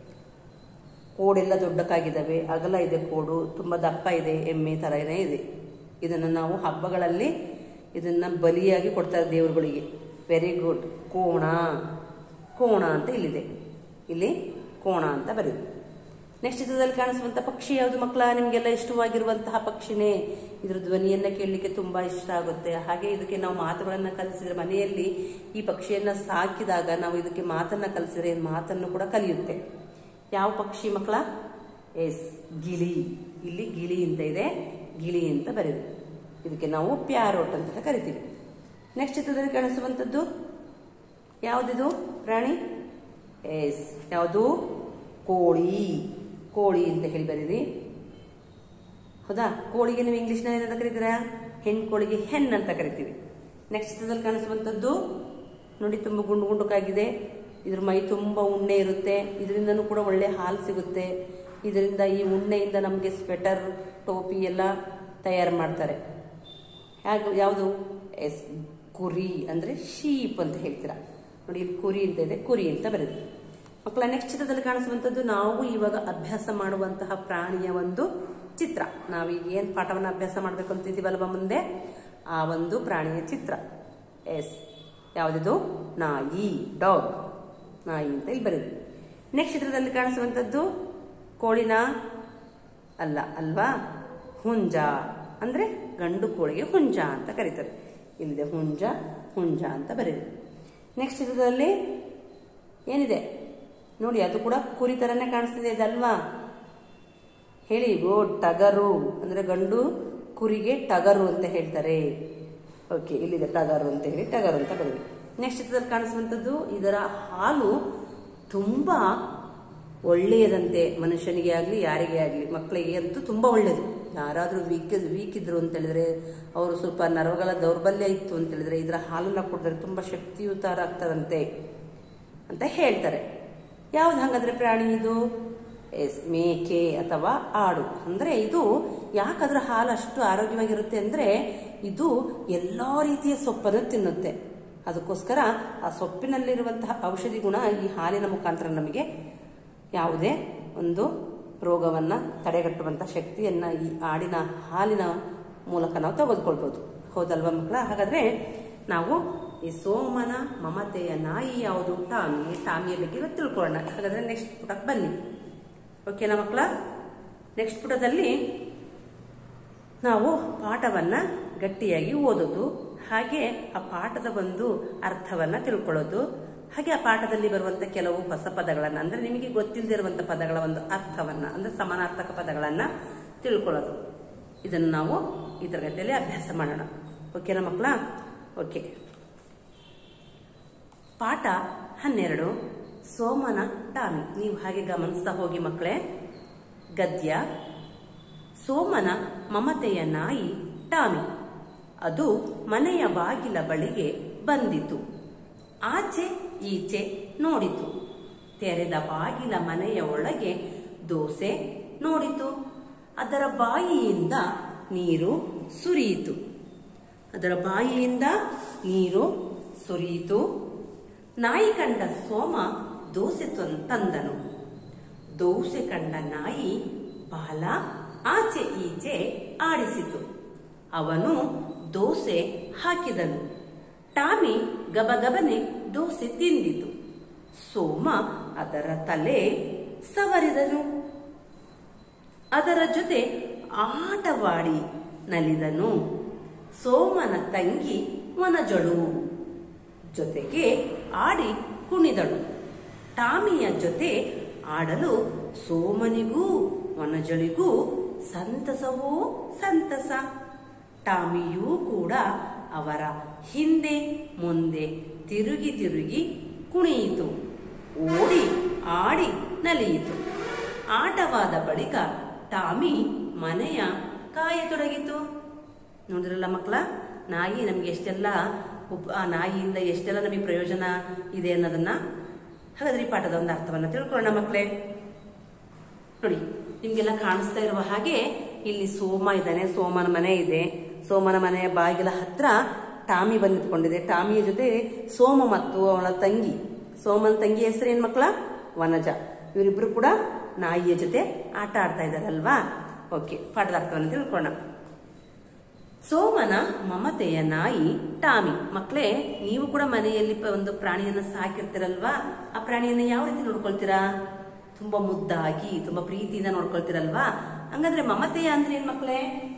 ಕೋಡೆಲ್ಲ ದೊಡ್ಡಕ್ಕಾಗಿದ್ದಾವೆ ಅಗಲ ಇದೆ ಕೋಡು ತುಂಬ ದಪ್ಪ ಇದೆ ಎಮ್ಮೆ ಥರನೇ ಇದೆ ಇದನ್ನು ನಾವು ಹಬ್ಬಗಳಲ್ಲಿ ಇದನ್ನ ಬಲಿಯಾಗಿ ಕೊಡ್ತಾರೆ ದೇವರುಗಳಿಗೆ ವೆರಿ ಗುಡ್ ಕೋಣ ಕೋಣ ಅಂತ ಇಲ್ಲಿದೆ ಇಲ್ಲಿ ಕೋಣ ಅಂತ ಬರೆದು ನೆಕ್ಸ್ಟ್ ಚಿತ್ರದಲ್ಲಿ ಕಾಣಿಸುವಂತ ಪಕ್ಷಿ ಯಾವುದು ಮಕ್ಕಳ ನಿಮಗೆಲ್ಲ ಇಷ್ಟವಾಗಿರುವಂತಹ ಪಕ್ಷಿನೇ ಇದ್ರ ಧ್ವನಿಯನ್ನ ಕೇಳಲಿಕ್ಕೆ ತುಂಬಾ ಇಷ್ಟ ಆಗುತ್ತೆ ಹಾಗೆ ಇದಕ್ಕೆ ನಾವು ಮಾತುಗಳನ್ನ ಕಲಿಸಿದ್ರೆ ಮನೆಯಲ್ಲಿ ಈ ಪಕ್ಷಿಯನ್ನ ಸಾಕಿದಾಗ ನಾವು ಇದಕ್ಕೆ ಮಾತನ್ನ ಕಲಿಸಿದ್ರೆ ಮಾತನ್ನು ಕೂಡ ಕಲಿಯುತ್ತೆ ಯಾವ ಪಕ್ಷಿ ಮಕ್ಕಳ ಎಸ್ ಗಿಳಿ ಇಲ್ಲಿ ಗಿಳಿ ಅಂತ ಇದೆ ಗಿಳಿ ಅಂತ ಬರೆದು ಇದಕ್ಕೆ ನಾವು ಪ್ಯಾರೋಟ್ ಅಂತ ಕರಿತೀವಿ ನೆಕ್ಸ್ಟ್ ಚಿತ್ರದಲ್ಲಿ ಕಾಣಿಸುವಂಥದ್ದು ಯಾವುದಿದು ಪ್ರಾಣಿ ಎಸ್ ಯಾವುದು ಕೋಳಿ ಕೋಳಿ ಅಂತ ಹೇಳಿ ಬರೀರಿ ಹೌದಾ ಕೋಳಿಗೆ ನೀವು ಇಂಗ್ಲಿಷ್ನಲ್ಲಿ ಏನಂತ ಕರಿತೀರಾ ಹೆಣ್ಣು ಕೋಳಿಗೆ ಹೆಣ್ ಅಂತ ಕರಿತೀವಿ ನೆಕ್ಸ್ಟ್ ಚಿತ್ರದಲ್ಲಿ ಕಾಣಿಸುವಂಥದ್ದು ನೋಡಿ ತುಂಬ ಗುಂಡು ಗುಂಡುಕಾಗಿದೆ ಇದ್ರ ಮೈ ತುಂಬ ಉಣ್ಣೆ ಇರುತ್ತೆ ಇದರಿಂದನೂ ಕೂಡ ಒಳ್ಳೆ ಹಾಲು ಸಿಗುತ್ತೆ ಇದರಿಂದ ಈ ಉಣ್ಣೆಯಿಂದ ನಮಗೆ ಸ್ವೆಟರ್ ಟೋಪಿ ಎಲ್ಲ ತಯಾರು ಮಾಡ್ತಾರೆ ಯಾವುದು ಯಾವುದು ಎಸ್ ಕುರಿ ಅಂದರೆ ಶೀಪ್ ಅಂತ ಹೇಳ್ತೀರಾ ನೋಡಿ ಇಲ್ಲಿ ಕುರಿ ಅಂತ ಇದೆ ಕುರಿ ಅಂತ ಬರೆದು ಮಕ್ಕಳ ನೆಕ್ಸ್ಟ್ ಚಿತ್ರದಲ್ಲಿ ಕಾಣಿಸುವಂಥದ್ದು ನಾವು ಇವಾಗ ಅಭ್ಯಾಸ ಮಾಡುವಂತಹ ಪ್ರಾಣಿಯ ಒಂದು ಚಿತ್ರ ನಾವೀಗ ಏನು ಪಾಠವನ್ನು ಅಭ್ಯಾಸ ಮಾಡಬೇಕು ಅಂತಿದ್ದೀವಲ್ವ ಮುಂದೆ ಆ ಒಂದು ಪ್ರಾಣಿಯ ಚಿತ್ರ ಎಸ್ ಯಾವುದಿದು ನಾಯಿ ಡಾಗ್ ನಾಯಿ ಅಂತ ಇಲ್ಲಿ ಬರೆದು ನೆಕ್ಸ್ಟ್ ಚಿತ್ರದಲ್ಲಿ ಕಾಣಿಸುವಂಥದ್ದು ಕೋಳಿನ ಅಲ್ಲ ಅಲ್ವಾ ಹುಂಜ ಅಂದ್ರೆ ಗಂಡು ಕೋಳಿಗೆ ಹುಂಜ ಅಂತ ಕರೀತಾರೆ ಇಲ್ಲಿದೆ ಹುಂಜ ಹುಂಜ ಅಂತ ಬರೆದು ನೆಕ್ಸ್ಟ್ ಚಿತ್ರದಲ್ಲಿ ಏನಿದೆ ನೋಡಿ ಅದು ಕೂಡ ಕುರಿ ತರನೇ ಕಾಣಿಸ್ತಿದೆ ಇದಲ್ವಾ ಹೇಳಿ ಗೋ ಟಗರು ಅಂದ್ರೆ ಗಂಡು ಕುರಿಗೆ ಟಗರು ಅಂತ ಹೇಳ್ತಾರೆ ಓಕೆ ಇಲ್ಲಿದೆ ಟಗರು ಅಂತ ಹೇಳಿ ಟಗರು ಅಂತ ಬರೆದು ನೆಕ್ಸ್ಟ್ ಚಿತ್ರದಲ್ಲಿ ಕಾಣಿಸುವಂಥದ್ದು ಇದರ ಹಾಲು ತುಂಬಾ ಒಳ್ಳೆಯದಂತೆ ಮನುಷ್ಯನಿಗೆ ಆಗಲಿ ಯಾರಿಗೇ ಆಗಲಿ ಮಕ್ಕಳಿಗೆ ಅಂತೂ ತುಂಬ ಒಳ್ಳೆಯದು ಯಾರಾದರೂ ವೀಕ್ ವೀಕ್ ಇದ್ರು ಅಂತ ಹೇಳಿದ್ರೆ ಅವರು ಸ್ವಲ್ಪ ನರಗಳ ದೌರ್ಬಲ್ಯ ಇತ್ತು ಅಂತ ಹೇಳಿದ್ರೆ ಇದರ ಹಾಲನ್ನ ಕುಡಿದ್ರೆ ತುಂಬ ಶಕ್ತಿಯುತರಾಗ್ತಾರಂತೆ ಅಂತ ಹೇಳ್ತಾರೆ ಯಾವ್ದು ಹಾಗಾದ್ರೆ ಪ್ರಾಣಿ ಇದು ಎಸ್ ಮೇಕೆ ಅಥವಾ ಆಡು ಅಂದ್ರೆ ಇದು ಯಾಕದ್ರ ಹಾಲು ಅಷ್ಟು ಆರೋಗ್ಯವಾಗಿರುತ್ತೆ ಅಂದ್ರೆ ಇದು ಎಲ್ಲಾ ರೀತಿಯ ಸೊಪ್ಪನ್ನು ತಿನ್ನುತ್ತೆ ಅದಕ್ಕೋಸ್ಕರ ಆ ಸೊಪ್ಪಿನಲ್ಲಿರುವಂತಹ ಔಷಧಿ ಗುಣ ಈ ಹಾಲಿನ ಮುಖಾಂತರ ನಮಗೆ ಯಾವುದೇ ಒಂದು ರೋಗವನ್ನ ತಡೆಗಟ್ಟುವಂತಹ ಶಕ್ತಿಯನ್ನ ಈ ಆಡಿನ ಹಾಲಿನ ಮೂಲಕ ನಾವು ತೆಗೆದುಕೊಳ್ಬಹುದು ಹೌದಲ್ವಾ ಮಕ್ಕಳ ಹಾಗಾದ್ರೆ ನಾವು ಈ ಸೋಮನ ಮಮತೆಯ ನಾಯಿ ಯಾವುದು ಟಾಮಿ ಟಾಮಿಯ ಬಗ್ಗೆ ಇವತ್ತು ತಿಳ್ಕೊಳ್ಳೋಣ ಹಾಗಾದ್ರೆ ನೆಕ್ಸ್ಟ್ ಪುಟಕ್ಕೆ ಬನ್ನಿ ಓಕೆನಾ ಮಕ್ಕಳ ನೆಕ್ಸ್ಟ್ ಪುಟದಲ್ಲಿ ನಾವು ಪಾಠವನ್ನ ಗಟ್ಟಿಯಾಗಿ ಓದೋದು ಹಾಗೆ ಆ ಪಾಠದ ಒಂದು ಅರ್ಥವನ್ನ ತಿಳ್ಕೊಳ್ಳೋದು ಹಾಗೆ ಆ ಪಾಠದಲ್ಲಿ ಬರುವಂತ ಕೆಲವು ಹೊಸ ಪದಗಳನ್ನ ಅಂದ್ರೆ ನಿಮಗೆ ಗೊತ್ತಿಲ್ಲದೆ ಇರುವಂತ ಪದಗಳ ಒಂದು ಅರ್ಥವನ್ನ ಅಂದ್ರೆ ಸಮಾನಾರ್ಥಕ ಪದಗಳನ್ನ ತಿಳ್ಕೊಳ್ಳೋದು ಇದನ್ನು ನಾವು ಈ ತರಗತಿಯಲ್ಲಿ ಅಭ್ಯಾಸ ಮಾಡೋಣ ಓಕೆನಾ ಮಕ್ಕಳ ಓಕೆ ಪಾಠ ಹನ್ನೆರಡು ಸೋಮನ ಟಾಮಿ ನೀವು ಹಾಗೆ ಗಮನಿಸ್ತಾ ಹೋಗಿ ಮಕ್ಕಳೇ ಗದ್ಯ ಸೋಮನ ಮಮತೆಯ ನಾಯಿ ಟಾಮಿ ಅದು ಮನೆಯ ಬಾಗಿಲ ಬಳಿಗೆ ಬಂದಿತು ಆಚೆ ಈಚೆ ನೋಡಿತು ತೆರೆದ ಬಾಗಿಲ ಮನೆಯ ಒಳಗೆ ದೋಸೆ ನೋಡಿತು ಅದರ ಬಾಯಿಯಿಂದ ನೀರು ಸುರಿಯಿತು ಅದರ ಬಾಯಿಯಿಂದ ನೀರು ಸುರಿಯಿತು ನಾಯಿ ಕಂಡ ಸೋಮ ದೋಸೆ ತನ್- ತಂದನು ದೋಸೆ ಕಂಡ ನಾಯಿ ಬಾಲ ಆಚೆ ಈಚೆ ಆಡಿಸಿತು ಅವನು ದೋಸೆ ಹಾಕಿದನು ಟಾಮಿ ಗಬಗಬನೆ ದೋಸೆ ತಿಂದಿತು ಸೋಮ ಅದರ ತಲೆ ಸವರಿದನು ಅದರ ಜೊತೆ ಆಟವಾಡಿ ನಲಿದನು ಸೋಮನ ತಂಗಿ ವನಜಳು ಜೊತೆಗೆ ಆಡಿ ಕುಣಿದಳು ಟಾಮಿಯ ಜೊತೆ ಆಡಲು ಸೋಮನಿಗೂ ವನಜಳಿಗೂ ಸಂತಸವೋ ಸಂತಸ ಟಾಮಿಯೂ ಕೂಡ ಅವರ ಹಿಂದೆ ಮುಂದೆ ತಿರುಗಿ ತಿರುಗಿ ಕುಣಿಯಿತು ಓಡಿ ಆಡಿ ನಲಿಯಿತು ಆಟವಾದ ಬಳಿಕ ಟಾಮಿ ಮನೆಯ ಕಾಯತೊಡಗಿತು ನೋಡಿದ್ರಲ್ಲ ಮಕ್ಕಳ ನಾಯಿ ನಮ್ಗೆ ಎಷ್ಟೆಲ್ಲ ಉಪ್ ಆ ನಾಯಿಯಿಂದ ಎಷ್ಟೆಲ್ಲ ನಮಗೆ ಪ್ರಯೋಜನ ಇದೆ ಅನ್ನೋದನ್ನ ಹಾಗಾದ್ರೆ ಈ ಪಾಠದ ಒಂದು ಅರ್ಥವನ್ನ ತಿಳ್ಕೊಳ್ಳೋಣ ಮಕ್ಕಳೇ ನೋಡಿ ನಿಮ್ಗೆಲ್ಲ ಕಾಣಿಸ್ತಾ ಇರುವ ಹಾಗೆ ಇಲ್ಲಿ ಸೋಮ ಇದ್ದಾನೆ ಸೋಮನ ಮನೆ ಇದೆ ಸೋಮನ ಮನೆಯ ಬಾಗಿಲ ಹತ್ರ ಟಾಮಿ ಬಂದು ನಿಂತ್ಕೊಂಡಿದೆ ಟಾಮಿಯ ಜೊತೆ ಸೋಮ ಮತ್ತು ಅವಳ ತಂಗಿ ಸೋಮನ ತಂಗಿ ಹೆಸರೇನ್ ಮಕ್ಕಳ ವನಜ ಇವರಿಬ್ರು ಕೂಡ ನಾಯಿಯ ಜೊತೆ ಆಟ ಆಡ್ತಾ ಇದಾರಲ್ವಾ ಓಕೆ ಪಾಠದ ಅರ್ಥವನ್ನು ತಿಳ್ಕೊಳ್ಳೋಣ ಸೋಮನ ಮಮತೆಯ ನಾಯಿ ಟಾಮಿ ಮಕ್ಕಳೇ ನೀವು ಕೂಡ ಮನೆಯಲ್ಲಿ ಪ- ಒಂದು ಪ್ರಾಣಿಯನ್ನ ಸಾಕಿರ್ತೀರಲ್ವಾ ಆ ಪ್ರಾಣಿಯನ್ನ ಯಾವ ರೀತಿ ನೋಡ್ಕೊಳ್ತೀರಾ ತುಂಬಾ ಮುದ್ದಾಗಿ ತುಂಬಾ ಪ್ರೀತಿಯಿಂದ ನೋಡ್ಕೊಳ್ತೀರಲ್ವಾ ಹಂಗಂದ್ರೆ ಮಮತೆಯ ಅಂದ್ರೆ ಏನ್ ಮಕ್ಕಳೇ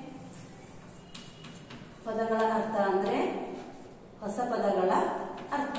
ಪದಗಳ ಅರ್ಥ ಅಂದ್ರೆ ಹೊಸ ಪದಗಳ ಅರ್ಥ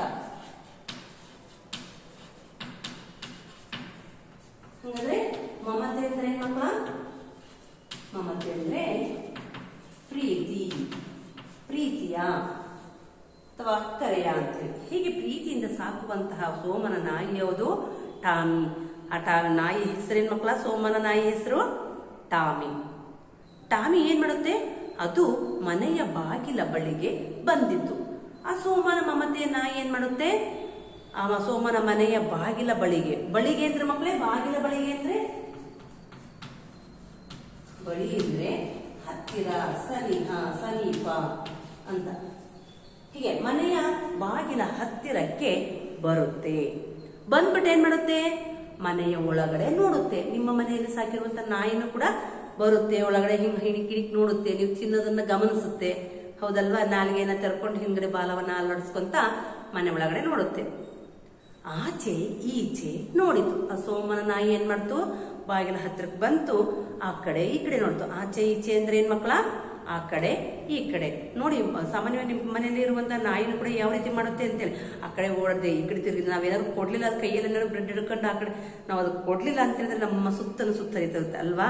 ಹಂಗಂದ್ರೆ ಮಮತೆ ಅಂದ್ರೆ ಏನ್ ಮಕ್ಕಳ ಮಮತೆ ಅಂದ್ರೆ ಪ್ರೀತಿ ಪ್ರೀತಿಯ ಅಥವಾ ಅಕ್ಕರೆಯ ಅಂತೇಳಿ ಹೀಗೆ ಪ್ರೀತಿಯಿಂದ ಸಾಕುವಂತಹ ಸೋಮನ ನಾಯಿ ಯಾವುದು ಟಾಮಿ ಆ ಟಾ ನಾಯಿ ಹೆಸರೇನ್ ಮಕ್ಕಳ ಸೋಮನ ನಾಯಿ ಹೆಸರು ಟಾಮಿ ಟಾಮಿ ಏನ್ ಮಾಡುತ್ತೆ ಅದು ಮನೆಯ ಬಾಗಿಲ ಬಳಿಗೆ ಬಂದಿತ್ತು ಆ ಸೋಮನ ಮಮತೆಯ ನಾಯಿ ಏನ್ ಮಾಡುತ್ತೆ ಆ ಸೋಮನ ಮನೆಯ ಬಾಗಿಲ ಬಳಿಗೆ ಬಳಿಗೆ ಅಂದ್ರೆ ಮಕ್ಕಳೇ ಬಾಗಿಲ ಬಳಿಗೆ ಅಂದ್ರೆ ಬಳಿ ಅಂದ್ರೆ ಹತ್ತಿರ ಸನಿಹ ಸಮೀಪ ಅಂತ ಹೀಗೆ ಮನೆಯ ಬಾಗಿಲ ಹತ್ತಿರಕ್ಕೆ ಬರುತ್ತೆ ಬಂದ್ಬಿಟ್ಟು ಏನ್ ಮಾಡುತ್ತೆ ಮನೆಯ ಒಳಗಡೆ ನೋಡುತ್ತೆ ನಿಮ್ಮ ಮನೆಯಲ್ಲಿ ಸಾಕಿರುವಂತ ನಾಯಿನೂ ಕೂಡ ಬರುತ್ತೆ ಒಳಗಡೆ ಹಿಂಗ್ ಹಿಡಿಕ್ ಹಿಡಿಕ್ ನೋಡುತ್ತೆ ನೀವು ಚಿನ್ನದನ್ನ ಗಮನಿಸುತ್ತೆ ಹೌದಲ್ವಾ ನಾಲಿಗೆಯನ್ನ ತೆರ್ಕೊಂಡು ಹಿಂಗಡೆ ಬಾಲವನ್ನ ಅಲ್ಲಾಡಿಸ್ಕೊಂತ ಮನೆ ಒಳಗಡೆ ನೋಡುತ್ತೆ ಆಚೆ ಈಚೆ ನೋಡಿತು ಆ ಸೋಮನ ನಾಯಿ ಏನ್ ಮಾಡ್ತು ಬಾಗಿಲ ಹತ್ರಕ್ಕೆ ಬಂತು ಆ ಕಡೆ ಈ ಕಡೆ ನೋಡ್ತು ಆಚೆ ಈಚೆ ಅಂದ್ರೆ ಏನ್ ಮಕ್ಕಳ ಆ ಕಡೆ ಈ ಕಡೆ ನೋಡಿ ಸಾಮಾನ್ಯವಾಗಿ ನಿಮ್ಮ ಮನೆಯಲ್ಲಿ ಇರುವಂತ ನಾಯಿನೂ ಕೂಡ ಯಾವ ರೀತಿ ಮಾಡುತ್ತೆ ಅಂತೇಳಿ ಆ ಕಡೆ ಓಡದೆ ಈ ಕಡೆ ತಿರುಗಿ ನಾವೇನಾದ್ರು ಕೊಡ್ಲಿಲ್ಲ ಅದ್ ಕೈಯಲ್ಲಿ ಏನಾದ್ರು ಬ್ರೆಡ್ ಹಿಡ್ಕೊಂಡು ಆ ಕಡೆ ನಾವು ಅದು ಕೊಡ್ಲಿಲ್ಲ ಅಂತ ಹೇಳಿದ್ರೆ ನಮ್ಮ ಸುತ್ತಲೂ ಸುತ್ತರಿತಿರುತ್ತೆ ಅಲ್ವಾ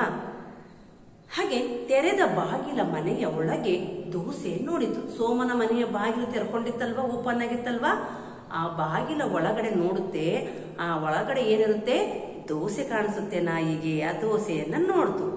ಹಾಗೆ ತೆರೆದ ಬಾಗಿಲ ಮನೆಯ ಒಳಗೆ ದೋಸೆ ನೋಡಿತು ಸೋಮನ ಮನೆಯ ಬಾಗಿಲು ತೆರ್ಕೊಂಡಿತ್ತಲ್ವಾ ಓಪನ್ ಆಗಿತ್ತಲ್ವಾ ಆ ಬಾಗಿಲ ಒಳಗಡೆ ನೋಡುತ್ತೆ ಆ ಒಳಗಡೆ ಏನಿರುತ್ತೆ ದೋಸೆ ಕಾಣಿಸುತ್ತೆ ನಾಯಿಗೆ ಆ ದೋಸೆಯನ್ನ ನೋಡ್ತು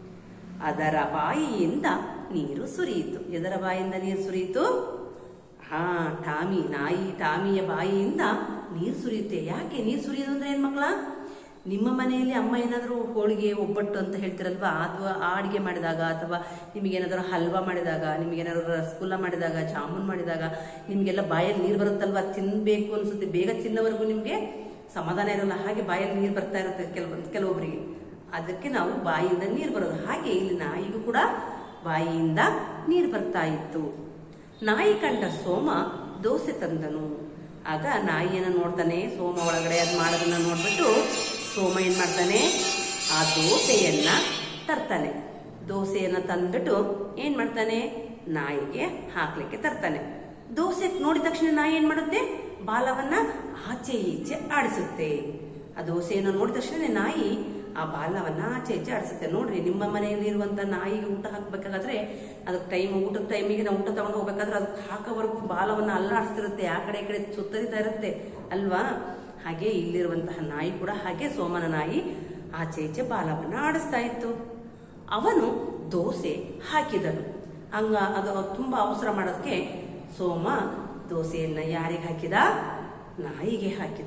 ಅದರ ಬಾಯಿಯಿಂದ ನೀರು ಸುರಿಯಿತು ಎದರ ಬಾಯಿಂದ ನೀರು ಸುರಿಯಿತು ಹಾ ಟಾಮಿ ನಾಯಿ ಟಾಮಿಯ ಬಾಯಿಯಿಂದ ನೀರು ಸುರಿಯುತ್ತೆ ಯಾಕೆ ನೀರು ಸುರಿಯೋದು ಅಂದ್ರೆ ಏನ್ ಮಕ್ಕಳ ನಿಮ್ಮ ಮನೆಯಲ್ಲಿ ಅಮ್ಮ ಏನಾದರೂ ಹೋಳಿಗೆ ಒಬ್ಬಟ್ಟು ಅಂತ ಹೇಳ್ತಿರಲ್ವಾ ಅಥವಾ ಆ ಅಡಿಗೆ ಮಾಡಿದಾಗ ಅಥವಾ ನಿಮಗೇನಾದರೂ ಹಲ್ವಾ ಮಾಡಿದಾಗ ನಿಮಗೇನಾದ್ರು ರಸಗುಲ್ಲ ಮಾಡಿದಾಗ ಜಾಮೂನ್ ಮಾಡಿದಾಗ ನಿಮಗೆಲ್ಲ ಬಾಯಲ್ಲಿ ನೀರು ಬರುತ್ತಲ್ವಾ ತಿನ್ಬೇಕು ಅನ್ಸುತ್ತೆ ಬೇಗ ತಿನ್ನೋವರೆಗೂ ನಿಮಗೆ ಸಮಾಧಾನ ಇರಲ್ಲ ಹಾಗೆ ಬಾಯಲ್ಲಿ ನೀರು ಬರ್ತಾ ಇರುತ್ತೆ ಕೆಲವೊಂದು ಕೆಲವೊಬ್ಬರಿಗೆ ಅದಕ್ಕೆ ನಾವು ಬಾಯಿಯಿಂದ ನೀರು ಬರೋದು ಹಾಗೆ ಇಲ್ಲಿ ನಾಯಿಗೂ ಕೂಡ ಬಾಯಿಯಿಂದ ನೀರು ಬರ್ತಾ ಇತ್ತು ನಾಯಿ ಕಂಡ ಸೋಮ ದೋಸೆ ತಂದನು ಆಗ ನಾಯಿಯನ್ನ ನೋಡ್ತಾನೆ ಸೋಮ ಒಳಗಡೆ ಅದು ಮಾಡೋದನ್ನ ನೋಡ್ಬಿಟ್ಟು ಸೋಮ ಏನ್ ಮಾಡ್ತಾನೆ ಆ ದೋಸೆಯನ್ನ ತರ್ತಾನೆ ದೋಸೆಯನ್ನ ತಂದ್ಬಿಟ್ಟು ಏನ್ ಮಾಡ್ತಾನೆ ನಾಯಿಗೆ ಹಾಕ್ಲಿಕ್ಕೆ ತರ್ತಾನೆ ದೋಸೆ ನೋಡಿದ ತಕ್ಷಣ ನಾಯಿ ಏನ್ ಮಾಡುತ್ತೆ ಬಾಲವನ್ನ ಆಚೆ ಈಚೆ ಆಡಿಸುತ್ತೆ ಆ ದೋಸೆಯನ್ನು ನೋಡಿದ ತಕ್ಷಣ ನಾಯಿ ಆ ಬಾಲವನ್ನ ಆಚೆ ಈಚೆ ಆಡಿಸುತ್ತೆ ನೋಡ್ರಿ ನಿಮ್ಮ ಮನೆಯಲ್ಲಿ ಇರುವಂತ ನಾಯಿಗೆ ಊಟ ಹಾಕ್ಬೇಕಾದ್ರೆ ಅದಕ್ಕೆ ಟೈಮ್ ಊಟದ ಟೈಮಿಗೆ ನಾವು ಊಟ ತಗೊಂಡು ಹೋಗ್ಬೇಕಾದ್ರೆ ಅದಕ್ಕೆ ಹಾಕೋವರೆಗೂ ಬಾಲವನ್ನ ಅಲ್ಲಾಡಿಸ್ತಿರುತ್ತೆ ಆ ಕಡೆ ಈ ಕಡೆ ಸುತ್ತರಿತಾ ಇರುತ್ತೆ ಅಲ್ವಾ ಹಾಗೆ ಇಲ್ಲಿರುವಂತಹ ನಾಯಿ ಕೂಡ ಹಾಗೆ ಸೋಮನ ನಾಯಿ ಆಚೆ ಈಚೆ ಬಾಲವನ್ನ ಆಡಿಸ್ತಾ ಇತ್ತು ಅವನು ದೋಸೆ ಹಾಕಿದನು ಹಂಗ ಅದು ತುಂಬಾ ಅವಸರ ಮಾಡೋದಕ್ಕೆ ಸೋಮ ದೋಸೆಯನ್ನ ಯಾರಿಗೆ ಹಾಕಿದ ನಾಯಿಗೆ ಹಾಕಿದ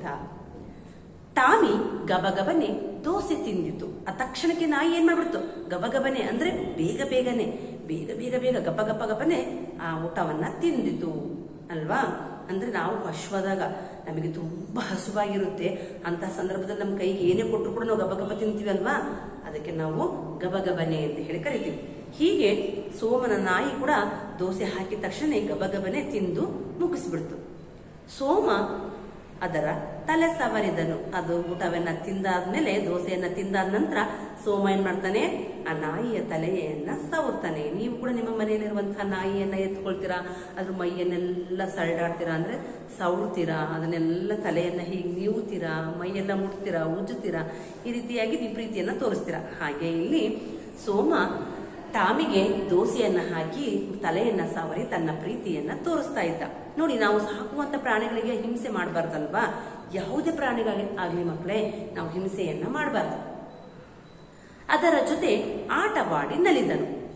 ಟಾಮಿ ಗಬಗಬನೆ ದೋಸೆ ತಿಂದಿತ್ತು ಆ ತಕ್ಷಣಕ್ಕೆ ನಾಯಿ ಏನ್ ಮಾಡ್ಬಿಡ್ತು ಗಬಗಬನೆ ಅಂದ್ರೆ ಬೇಗ ಬೇಗನೆ ಬೇಗ ಬೇಗ ಬೇಗ ಗಪ ಗಪ ಗಪನೆ ಆ ಊಟವನ್ನ ತಿಂದಿತು ಅಲ್ವಾ ಅಂದ್ರೆ ನಾವು ಹಶ್ವಾದಾಗ ನಮಗೆ ತುಂಬಾ ಹಸುವಾಗಿರುತ್ತೆ ಅಂತ ಸಂದರ್ಭದಲ್ಲಿ ನಮ್ಮ ಕೈಗೆ ಏನೇ ಕೊಟ್ಟರು ಕೂಡ ನಾವು ಗಬಗಬ ತಿಂತೀವಿ ಅಲ್ವಾ ಅದಕ್ಕೆ ನಾವು ಗಬಗಬನೆ ಅಂತ ಹೇಳಿ ಕರಿತೀವಿ ಹೀಗೆ ಸೋಮನ ನಾಯಿ ಕೂಡ ದೋಸೆ ಹಾಕಿದ ತಕ್ಷಣ ಗಬಗಬನೆ ತಿಂದು ಮುಗಿಸ್ಬಿಡ್ತು ಸೋಮ ಅದರ ತಲೆ ಸವರಿದನು ಅದು ಊಟವನ್ನ ತಿಂದಾದ್ಮೇಲೆ ದೋಸೆಯನ್ನ ತಿಂದಾದ ನಂತರ ಸೋಮ ಏನ್ ಮಾಡ್ತಾನೆ ಆ ನಾಯಿಯ ತಲೆಯನ್ನ ಸವರ್ತಾನೆ ನೀವು ಕೂಡ ನಿಮ್ಮ ಮನೆಯಲ್ಲಿರುವಂತಹ ನಾಯಿಯನ್ನ ಎತ್ಕೊಳ್ತೀರಾ ಅದ್ರ ಮೈಯನ್ನೆಲ್ಲ ಸರಳಾಡ್ತೀರಾ ಅಂದ್ರೆ ಸವರ್ತೀರಾ ಅದನ್ನೆಲ್ಲ ತಲೆಯನ್ನ ಹೀಗೆ ನೀವುತ್ತೀರಾ ಮೈಯೆಲ್ಲ ಮುಟ್ತೀರಾ ಉಜ್ಜುತ್ತೀರಾ ಈ ರೀತಿಯಾಗಿ ನೀವು ಪ್ರೀತಿಯನ್ನ ತೋರಿಸ್ತೀರಾ ಹಾಗೆ ಇಲ್ಲಿ ಸೋಮ ಟಾಮಿಗೆ ದೋಸೆಯನ್ನ ಹಾಕಿ ತಲೆಯನ್ನ ಸವರಿ ತನ್ನ ಪ್ರೀತಿಯನ್ನ ತೋರಿಸ್ತಾ ಇದ್ದ ನೋಡಿ ನಾವು ಸಾಕುವಂತ ಪ್ರಾಣಿಗಳಿಗೆ ಹಿಂಸೆ ಮಾಡಬಾರ್ದಲ್ವಾ ಯಾವುದೇ ಪ್ರಾಣಿಗಳಿಗೆ ಆಗ್ಲಿ ಮಕ್ಕಳೇ ನಾವು ಹಿಂಸೆಯನ್ನ ಮಾಡಬಾರ್ದು ಅದರ ಜೊತೆ ಆಟವಾಡಿ ನಲಿದನು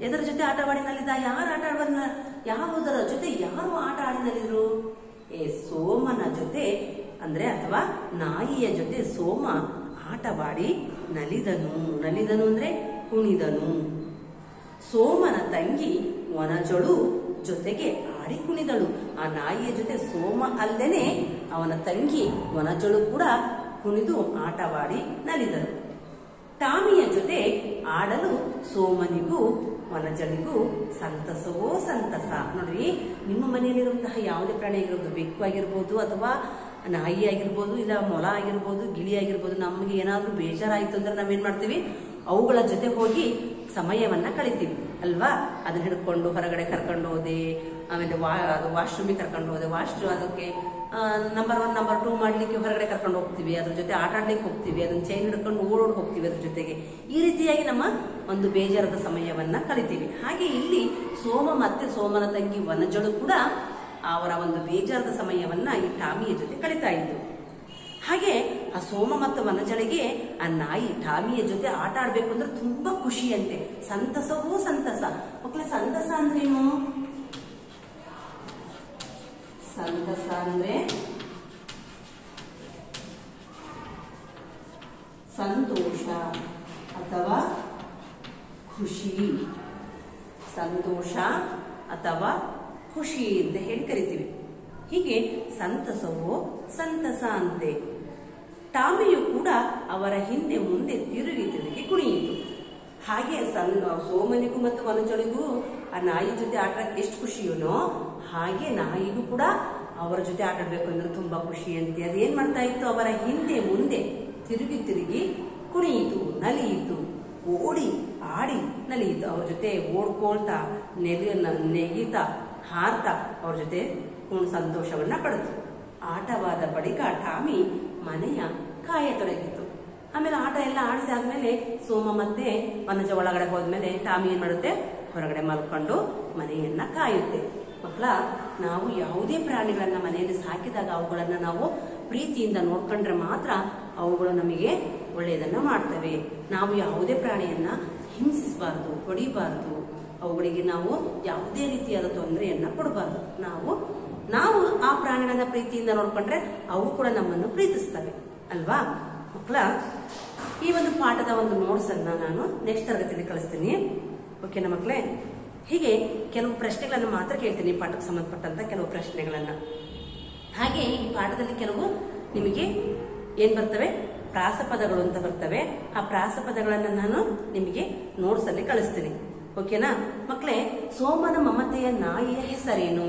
ಎದರ ಜೊತೆ ಆಟವಾಡಿ ನಲಿದ ಯಾರು ಆಟ ಆಡುವ ಯಾವುದರ ಜೊತೆ ಯಾರು ಆಟ ಆಡಿ ನಲಿದ್ರು ಏ ಸೋಮನ ಜೊತೆ ಅಂದ್ರೆ ಅಥವಾ ನಾಯಿಯ ಜೊತೆ ಸೋಮ ಆಟವಾಡಿ ನಲಿದನು ನಲಿದನು ಅಂದ್ರೆ ಕುಣಿದನು ಸೋಮನ ತಂಗಿ ವನಜಳು ಜೊತೆಗೆ ಆಡಿ ಕುಣಿದಳು ಆ ನಾಯಿಯ ಜೊತೆ ಸೋಮ ಅಲ್ಲದೇನೆ ಅವನ ತಂಗಿ ವನಜಳು ಕೂಡ ಕುಣಿದು ಆಟವಾಡಿ ನಲಿದರು ಟಾಮಿಯ ಜೊತೆ ಆಡಲು ಸೋಮನಿಗೂ ವನಜಳಿಗೂ ಸಂತಸವೋ ಸಂತಸ ನೋಡ್ರಿ ನಿಮ್ಮ ಮನೆಯಲ್ಲಿರುವಂತಹ ಯಾವುದೇ ಪ್ರಾಣಿ ಆಗಿರ್ಬೋದು ಬೆಕ್ಕು ಆಗಿರ್ಬೋದು ಅಥವಾ ನಾಯಿ ಆಗಿರ್ಬೋದು ಇಲ್ಲ ಮೊಲ ಆಗಿರ್ಬೋದು ಗಿಳಿ ಆಗಿರ್ಬೋದು ನಮಗೆ ಏನಾದ್ರೂ ಬೇಜಾರಾಯ್ತು ಅಂದ್ರೆ ನಾವೇನ್ ಮಾಡ್ತೀವಿ ಅವುಗಳ ಜೊತೆ ಹೋಗಿ ಸಮಯವನ್ನ ಕಳಿತೀವಿ ಅಲ್ವಾ ಅದನ್ನ ಹಿಡ್ಕೊಂಡು ಹೊರಗಡೆ ಕರ್ಕೊಂಡು ಹೋದೆ ಆಮೇಲೆ ವಾ ವಾಶ್ರೂಮಿಗೆ ಕರ್ಕೊಂಡು ಹೋದೆ ವಾಶ್ ಅದಕ್ಕೆ ನಂಬರ್ ಒನ್ ನಂಬರ್ ಟೂ ಮಾಡ್ಲಿಕ್ಕೆ ಹೊರಗಡೆ ಕರ್ಕೊಂಡು ಹೋಗ್ತೀವಿ ಅದ್ರ ಜೊತೆ ಆಟ ಆಡ್ಲಿಕ್ಕೆ ಹೋಗ್ತೀವಿ ಅದನ್ನ ಚೈನ್ ಹಿಡ್ಕೊಂಡು ಓಡೋಡ್ ಹೋಗ್ತೀವಿ ಅದ್ರ ಜೊತೆಗೆ ಈ ರೀತಿಯಾಗಿ ನಮ್ಮ ಒಂದು ಬೇಜಾರದ ಸಮಯವನ್ನ ಕಳಿತೀವಿ ಹಾಗೆ ಇಲ್ಲಿ ಸೋಮ ಮತ್ತೆ ಸೋಮನ ತಂಗಿ ವನಜಳು ಕೂಡ ಅವರ ಒಂದು ಬೇಜಾರದ ಸಮಯವನ್ನ ಈ ಟಾಮಿಯ ಜೊತೆ ಕಳಿತಾ ಇದ್ರು ಹಾಗೆ ಆ ಸೋಮ ಮತ್ತು ವನಜಳಿಗೆ ಆ ನಾಯಿ ಟಾಮಿಯ ಜೊತೆ ಆಟ ಆಡ್ಬೇಕು ಅಂದ್ರೆ ತುಂಬಾ ಖುಷಿಯಂತೆ ಸಂತಸವೂ ಸಂತಸ ಮಕ್ಕಳ ಸಂತಸ ಅಂದ್ರೇನು ಸಂತಸ ಅಂದ್ರೆ ಸಂತೋಷ ಅಥವಾ ಖುಷಿ ಸಂತೋಷ ಅಥವಾ ಖುಷಿ ಅಂತ ಹೇಳಿ ಕರಿತೀವಿ ಹೀಗೆ ಸಂತಸವೋ ಸಂತಸ ಅಂತೆ ಟಾಮಿಯು ಕೂಡ ಅವರ ಹಿಂದೆ ಮುಂದೆ ತಿರುಗಿ ತಿರುಗಿ ಕುಣಿಯಿತು ಹಾಗೆ ಸಣ್ಣ ಸೋಮನಿಗೂ ಮತ್ತು ವನಜಳಿಗೂ ಆ ನಾಯಿ ಜೊತೆ ಆಟಕ್ಕೆ ಎಷ್ಟು ಖುಷಿಯೋನೋ ಹಾಗೆ ನಾಯಿಗೂ ಕೂಡ ಅವರ ಜೊತೆ ಆಟ ಆಡ್ಬೇಕು ಅಂದ್ರೆ ತುಂಬಾ ಖುಷಿ ಅಂತೆ ಅದೇನ್ ಮಾಡ್ತಾ ಇತ್ತು ಅವರ ಹಿಂದೆ ಮುಂದೆ ತಿರುಗಿ ತಿರುಗಿ ಕುಣಿಯಿತು ನಲಿಯಿತು ಓಡಿ ಆಡಿ ನಲಿಯಿತು ಅವ್ರ ಜೊತೆ ಓಡ್ಕೊಳ್ತಾ ನೆಲಿ ನೆಗೀತಾ ಹಾರ್ತಾ ಅವ್ರ ಜೊತೆ ಕುಣ್ ಸಂತೋಷವನ್ನ ಪಡೆದು ಆಟವಾದ ಬಳಿಕ ಟಾಮಿ ಮನೆಯ ಕಾಯತೊಡಗಿತ್ತು ಆಮೇಲೆ ಆಟ ಎಲ್ಲ ಆಡಿಸಿ ಆದ್ಮೇಲೆ ಸೋಮ ಮತ್ತೆ ವನಜ ಒಳಗಡೆ ಹೋದ್ಮೇಲೆ ಟಾಮಿ ಏನ್ ಮಾಡುತ್ತೆ ಹೊರಗಡೆ ಮಲ್ಕೊಂಡು ಮನೆಯನ್ನ ಕಾಯುತ್ತೆ ಮಕ್ಕಳ ನಾವು ಯಾವುದೇ ಪ್ರಾಣಿಗಳನ್ನ ಮನೆಯಲ್ಲಿ ಸಾಕಿದಾಗ ಅವುಗಳನ್ನ ನಾವು ಪ್ರೀತಿಯಿಂದ ನೋಡ್ಕೊಂಡ್ರೆ ಮಾತ್ರ ಅವುಗಳು ನಮಗೆ ಒಳ್ಳೆಯದನ್ನ ಮಾಡ್ತವೆ ನಾವು ಯಾವುದೇ ಪ್ರಾಣಿಯನ್ನ ಹಿಂಸಿಸಬಾರದು ಹೊಡಿಬಾರದು ಅವುಗಳಿಗೆ ನಾವು ಯಾವುದೇ ರೀತಿಯಾದ ತೊಂದರೆಯನ್ನ ಕೊಡಬಾರದು ನಾವು ನಾವು ಆ ಪ್ರಾಣಿಗಳನ್ನ ಪ್ರೀತಿಯಿಂದ ನೋಡ್ಕೊಂಡ್ರೆ ಅವು ಕೂಡ ನಮ್ಮನ್ನು ಪ್ರೀತಿಸ್ತವೆ ಅಲ್ವಾ ಮಕ್ಕಳ ಈ ಒಂದು ಪಾಠದ ಒಂದು ನೋಟ್ಸ್ ಅನ್ನ ನಾನು ನೆಕ್ಸ್ಟ್ ತರಗತಿಯಲ್ಲಿ ಕಳಿಸ್ತೀನಿ ಓಕೆನಾ ಮಕ್ಕಳೇ ಹೀಗೆ ಕೆಲವು ಪ್ರಶ್ನೆಗಳನ್ನ ಮಾತ್ರ ಕೇಳ್ತೀನಿ ಪಾಠಕ್ಕೆ ಸಂಬಂಧಪಟ್ಟಂತ ಕೆಲವು ಪ್ರಶ್ನೆಗಳನ್ನ ಹಾಗೆ ಈ ಪಾಠದಲ್ಲಿ ಕೆಲವು ನಿಮಗೆ ಏನ್ ಬರ್ತವೆ ಪ್ರಾಸಪದಗಳು ಅಂತ ಬರ್ತವೆ ಆ ಪ್ರಾಸಪದಗಳನ್ನ ನಾನು ನಿಮಗೆ ನೋಟ್ಸ್ ಅಲ್ಲಿ ಕಳಿಸ್ತೀನಿ ಓಕೆನಾ ಮಕ್ಕಳೇ ಸೋಮನ ಮಮತೆಯ ನಾಯಿಯ ಹೆಸರೇನು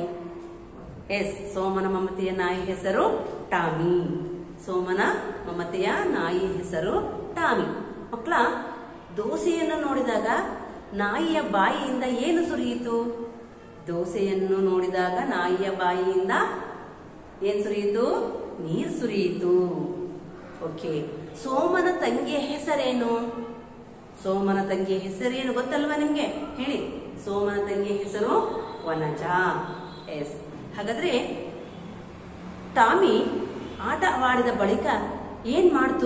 ಎಸ್ ಸೋಮನ ಮಮತೆಯ ನಾಯಿ ಹೆಸರು ಟಾಮಿ ಸೋಮನ ಮಮತೆಯ ನಾಯಿ ಹೆಸರು ಟಾಮಿ ಮಕ್ಕಳ ದೋಸೆಯನ್ನು ನೋಡಿದಾಗ ನಾಯಿಯ ಬಾಯಿಯಿಂದ ಏನು ಸುರಿಯಿತು ದೋಸೆಯನ್ನು ನೋಡಿದಾಗ ನಾಯಿಯ ಬಾಯಿಯಿಂದ ಏನ್ ಸುರಿಯಿತು ನೀರು ಸುರಿಯಿತು ಓಕೆ ಸೋಮನ ತಂಗಿಯ ಹೆಸರೇನು ಸೋಮನ ತಂಗಿಯ ಹೆಸರೇನು ಗೊತ್ತಲ್ವಾ ನಿಮ್ಗೆ ಹೇಳಿ ಸೋಮನ ತಂಗಿಯ ಹೆಸರು ವನಜ ಎಸ್ ಹಾಗಾದ್ರೆ ಟಾಮಿ ಆಟವಾಡಿದ ಬಳಿಕ ಏನ್ ಮಾಡ್ತು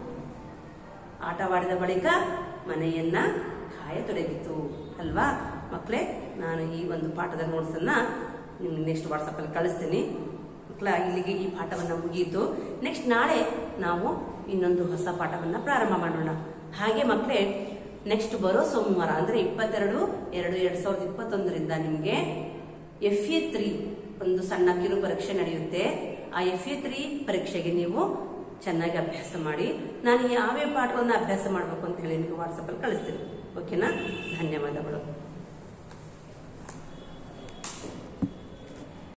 ಆಟವಾಡಿದ ಬಳಿಕ ಮನೆಯನ್ನ ಕಾಯತೊಡಗಿತು ಅಲ್ವಾ ಮಕ್ಕಳೇ ನಾನು ಈ ಒಂದು ಪಾಠದ ನೋಟ್ಸ್ ಅನ್ನ ನಿಮ್ಗೆ ನೆಕ್ಸ್ಟ್ ವಾಟ್ಸಪ್ ಅಲ್ಲಿ ಕಳಿಸ್ತೀನಿ ಮಕ್ಕಳ ಇಲ್ಲಿಗೆ ಈ ಪಾಠವನ್ನ ಮುಗಿಯಿತು ನೆಕ್ಸ್ಟ್ ನಾಳೆ ನಾವು ಇನ್ನೊಂದು ಹೊಸ ಪಾಠವನ್ನ ಪ್ರಾರಂಭ ಮಾಡೋಣ ಹಾಗೆ ಮಕ್ಕಳೇ ನೆಕ್ಸ್ಟ್ ಬರೋ ಸೋಮವಾರ ಅಂದ್ರೆ ಇಪ್ಪತ್ತೆರಡು ಎರಡು ಎರಡ್ ಸಾವಿರದ ಇಪ್ಪತ್ತೊಂದರಿಂದ ನಿಮ್ಗೆ ಎಫ್ ಎ ತ್ರೀ ಒಂದು ಸಣ್ಣ ಕಿರು ಪರೀಕ್ಷೆ ನಡೆಯುತ್ತೆ ಆ ಎಫ್ ಎ ತ್ರೀ ಪರೀಕ್ಷೆಗೆ ನೀವು ಚೆನ್ನಾಗಿ ಅಭ್ಯಾಸ ಮಾಡಿ ನಾನು ಯಾವ್ಯಾವ ಪಾಠಗಳನ್ನ ಅಭ್ಯಾಸ ಮಾಡಬೇಕು ಅಂತ ಹೇಳಿ ನಿಮಗೆ ವಾಟ್ಸಪ್ ಅಲ್ಲಿ ಕಳಿಸ್ತೀನಿ ಓಕೆನಾ ಧನ್ಯವಾದಗಳು